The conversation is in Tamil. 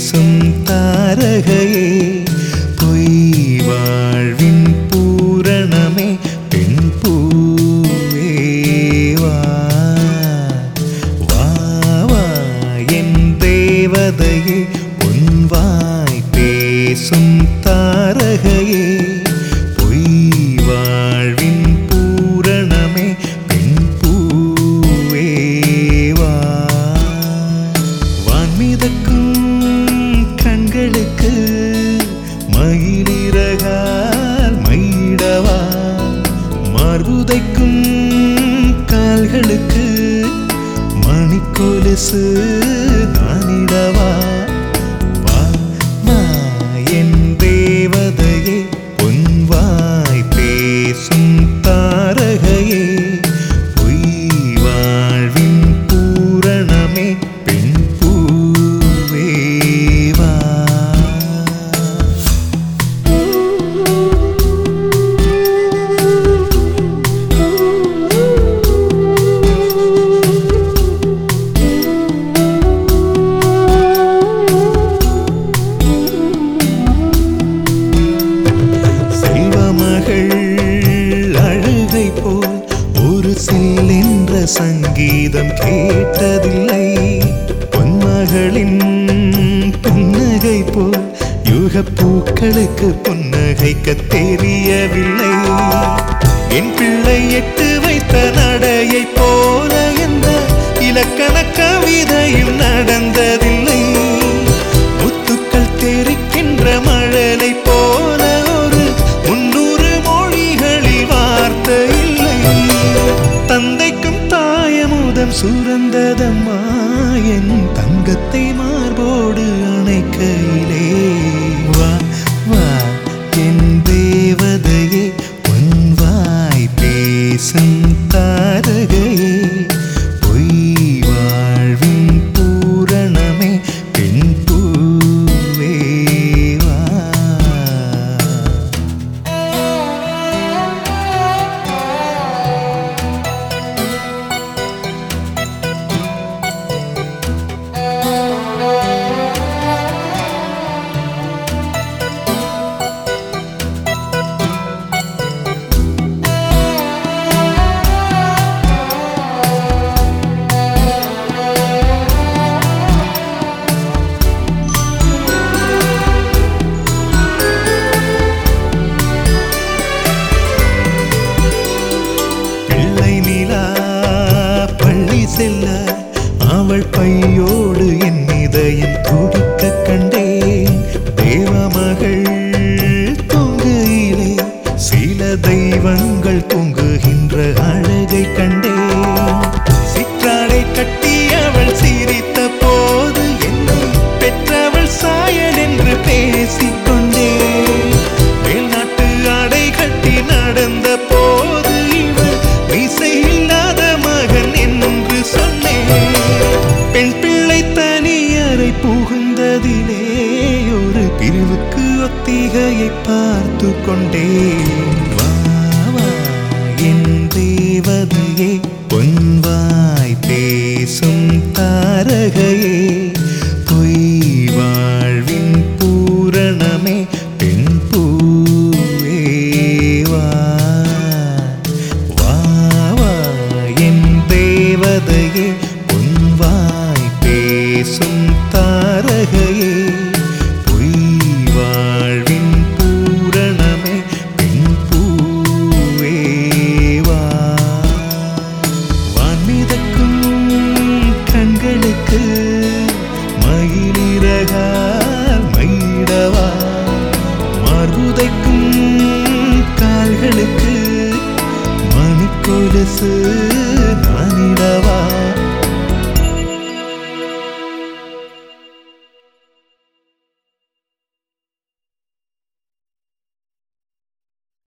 பேசும் தாரகையே பொய் வாழ்வின் பூரணமே பெண் பூவே வா வா வா என் தேவதையே பொன்வாய் பேசும் தாரகையே பொய் வாழ்வின் பூரணமே பெண் பூவே வா வான்மிதக்கும் கண்களுக்கு மயிலிறகால் மயிடவா மார்புதைக்கும் கால்களுக்கு மணிக்கொலுசு நானிடவா வா வா என் தேவதையே பொன்வாய் பேசும் தாரகையே பொய் வாழ்வின் பூரணமே பெண் பூவே வா செல்வமகள் அழுகை போல் ஒரு செல்லென்ற சங்கீதம் கேட்டதில்லை பொன்மகளின் புன்னகை போல் யுக பூக்களுக்கு புன்னகைக்க தெரியவில்லை என் பிள்ளை எட்டு வைத்த நடையை போல என்ற இலக்கண கவிதையும் நடந்ததில்லை முத்துக்கள் தெரிக்கின்ற மழலை போல ஒரு முன்னூறு மொழிகளில் வார்த்தை இல்லை தந்தைக்கும் தாயமுதம் சுரந்ததம்மா என் தங்கத்தை மார்போடு அணைக்கையிலே வா வா என் தேவதையே பொன்வாய் பேசும் தாரகையே பொய் வாழ்வின் பூரணமே பெண் பூவே வா பிள்ளை நிலா பள்ளி செல்ல அவள் பையோடு என் இதயம் துடிக்க கண்டேன் தேவமகள் தொங்குயிலே சில தெய்வங்கள் தொங்குகின்ற அழகை கண்டேன் சிற்றாடை கட்டி அவள் சிரித்த போது என்னை பெற்றவள் சாயல் என்று பேசிக்கொண்டேன் மேல்நாட்டு ஆடை கட்டி நடந்த போது இவள் மீசை இல்லாத மகன் என்று சொன்னேன் பெண் பிள்ளை தனியறை புகுந்ததிலே ஒரு பிரிவுக்கு ஒத்திகையை பார்த்து கொண்டேன் வா வா என் தேவதையே பொன்வாய் பேசும் தாரகையே பொய் வாழ்வின் பூரணமே பெண் பூவே வா வா வா என் தேவதையே பொன்வாய் பேசும் தாரகையே பொய் வாழ்வின் பூரணமே பெண் பூவே வா வான்மிதக்கும் கண்களுக்கு மயிலிறகால் மயிடவா மார்புதைக்கும் கால்களுக்கு மணிக்கொலுசு நானிடவா